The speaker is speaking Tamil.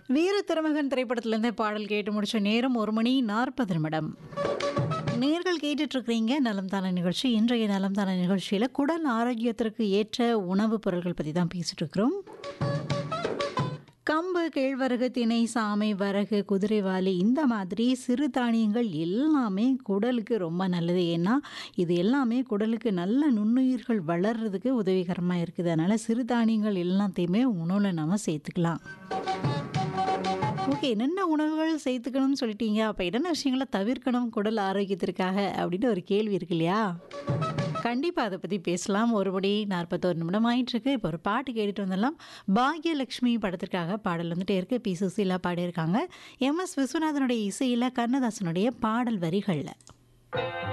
வீர திருமகன் திரைப்படத்திலேருந்து பாடல் கேட்டு முடிச்ச நேரம் ஒரு மணி நாற்பது நிமிடம் நேர்கள் கேட்டுட்டு இருக்கிறீங்க நலம் தான நிகழ்ச்சி இன்றைய நலம் தான நிகழ்ச்சியில் குடல் ஆரோக்கியத்திற்கு ஏற்ற உணவுப் பொருட்கள் பற்றி தான் பேசிட்டு இருக்கிறோம் கம்பு கேழ்வரகு திணை சாமை வரகு குதிரைவாலி இந்த மாதிரி சிறு தானியங்கள் எல்லாமே குடலுக்கு ரொம்ப நல்லது ஏன்னா இது எல்லாமே குடலுக்கு நல்ல நுண்ணுயிர்கள் வளர்றதுக்கு உதவிகரமாக இருக்குது அதனால் சிறு தானியங்கள் எல்லாத்தையுமே உணவில் நம்ம சேர்த்துக்கலாம் ஓகே என்னென்ன உணவுகள் சேர்த்துக்கணும்னு சொல்லிட்டீங்க அப்போ என்னென்ன விஷயங்களை தவிர்க்கணும் குடல் ஆரோக்கியத்திற்காக அப்படின்னு ஒரு கேள்வி இருக்கு இல்லையா கண்டிப்பாக அதை பற்றி பேசலாம் ஒரு மணி நாற்பத்தோரு நிமிடம் ஆயிட்டுருக்கு இப்போ ஒரு பாட்டு கேட்டுட்டு வந்துடலாம் பாக்யலக்ஷ்மி படத்திற்காக பாடல் வந்துட்டே இருக்கு பி சுசீலா பாடியிருக்காங்க எம் எஸ் விஸ்வநாதனுடைய இசையில் கண்ணதாசனுடைய பாடல் வரிகளில்